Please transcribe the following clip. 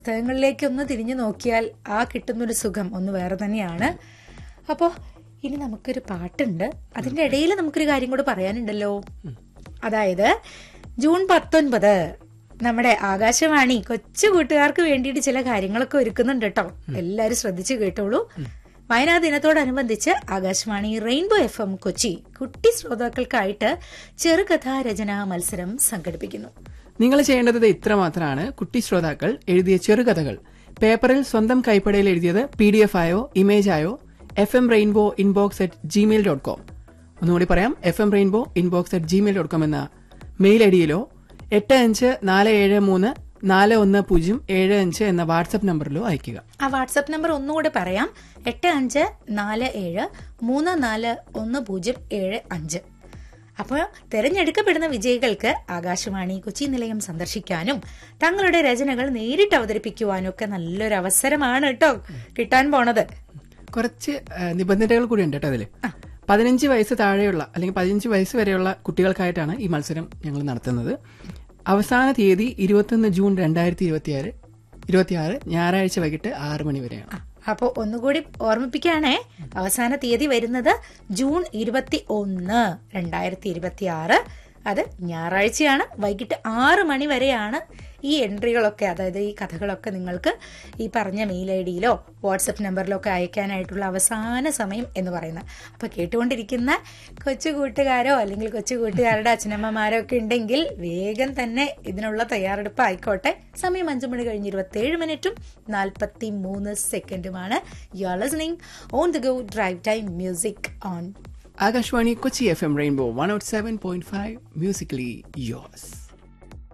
പുസ്തകങ്ങളിലേക്ക് ഒന്ന് തിരിഞ്ഞു നോക്കിയാൽ ആ കിട്ടുന്നൊരു സുഖം ഒന്ന് വേറെ തന്നെയാണ് അപ്പോൾ ഇനി നമുക്കൊരു പാട്ടുണ്ട് അതിന്റെ ഇടയിൽ നമുക്കൊരു കാര്യം കൂടെ പറയാനുണ്ടല്ലോ അതായത് ജൂൺ പത്തൊൻപത് നമ്മുടെ ആകാശവാണി കൊച്ചു കൂട്ടുകാർക്ക് വേണ്ടിയിട്ട് ചില കാര്യങ്ങളൊക്കെ ഒരുക്കുന്നുണ്ട് കേട്ടോ എല്ലാരും ശ്രദ്ധിച്ചു കേട്ടോളൂ വയനാ ദിനത്തോടനുബന്ധിച്ച് Akashvani rainbow F M Kochi കുട്ടി ശ്രോതാക്കൾക്കായിട്ട് ചെറുകഥാ രചനാ മത്സരം സംഘടിപ്പിക്കുന്നു നിങ്ങൾ ചെയ്യേണ്ടത് ഇത് ഇത്ര മാത്രമാണ് കുട്ടി ശ്രോതാക്കൾ എഴുതിയ ചെറുകഥകൾ പേപ്പറിൽ സ്വന്തം കൈപ്പടയിൽ എഴുതിയത് പി ഡി എഫ് ആയോ ഇമേജ് ആയോ F M rainbow inbox at Gmail dot com ഒന്നുകൂടി പറയാം F M rainbow inbox at Gmail dot com എന്ന മെയിൽ ഐ ഡിയിലോ എട്ട് അഞ്ച് നാല് ഏഴ് മൂന്ന് നാല് ഒന്ന് പൂജ്യം ഏഴ് അഞ്ച് എന്ന വാട്സപ്പ് നമ്പറിലോ അയയ്ക്കുക ആ വാട്സപ്പ് നമ്പർ ഒന്നുകൂടെ പറയാം എട്ട് അഞ്ച് നാല് ഏഴ് മൂന്ന് നാല് ഒന്ന് പൂജ്യം ഏഴ് അഞ്ച് അപ്പോൾ തിരഞ്ഞെടുക്കപ്പെടുന്ന വിജയികൾക്ക് ആകാശവാണി കൊച്ചി നിലയം സന്ദർശിക്കാനും തങ്ങളുടെ രചനകൾ നേരിട്ട് അവതരിപ്പിക്കുവാനും ഒക്കെ നല്ലൊരു അവസരമാണ് കേട്ടോ കിട്ടാൻ പോണത് കുറച്ച് ആ, നിബന്ധനകൾ കൂടി ഉണ്ട് കേട്ടോ അതിൽ പതിനഞ്ച് വയസ്സ് താഴെയുള്ള അല്ലെങ്കിൽ പതിനഞ്ച് വയസ്സ് വരെയുള്ള കുട്ടികൾക്കായിട്ടാണ് ഈ മത്സരം ഞങ്ങൾ നടത്തുന്നത് അവസാന തീയതി ഇരുപത്തൊന്ന് ജൂൺ രണ്ടായിരത്തി ഇരുപത്തിയാറ് ഇരുപത്തിയാറ് ഞായറാഴ്ച വൈകിട്ട് ആറ് മണി വരെയാണ് അപ്പോൾ ഒന്നുകൂടി ഓർമ്മിപ്പിക്കുകയാണേ അവസാന തീയതി വരുന്നത് ജൂൺ ഇരുപത്തി ഒന്ന് രണ്ടായിരത്തി ഇരുപത്തി ആറ് അത് ഞായറാഴ്ചയാണ് വൈകിട്ട് ആറ് മണി വരെയാണ് ഈ എൻട്രികളൊക്കെ അതായത് ഈ കഥകളൊക്കെ നിങ്ങൾക്ക് ഈ പറഞ്ഞ മെയിൽ ഐ ഡിയിലോ വാട്സപ്പ് നമ്പറിലോ ഒക്കെ അയക്കാനായിട്ടുള്ള അവസാന സമയം എന്ന് പറയുന്നത് അപ്പോൾ കേട്ടുകൊണ്ടിരിക്കുന്ന കൊച്ചു കൂട്ടുകാരോ അല്ലെങ്കിൽ കൊച്ചു കൂട്ടുകാരുടെ അച്ഛനമ്മമാരോ ഒക്കെ ഉണ്ടെങ്കിൽ വേഗം തന്നെ ഇതിനുള്ള തയ്യാറെടുപ്പ് ആയിക്കോട്ടെ സമയം അഞ്ചു മണി കഴിഞ്ഞ് ഇരുപത്തേഴ് മിനിറ്റും നാൽപ്പത്തി മൂന്ന് സെക്കൻഡുമാണ് you are listening on the go drive time music on Akashvani Kochi F M rainbow one o seven point five musically യോസ്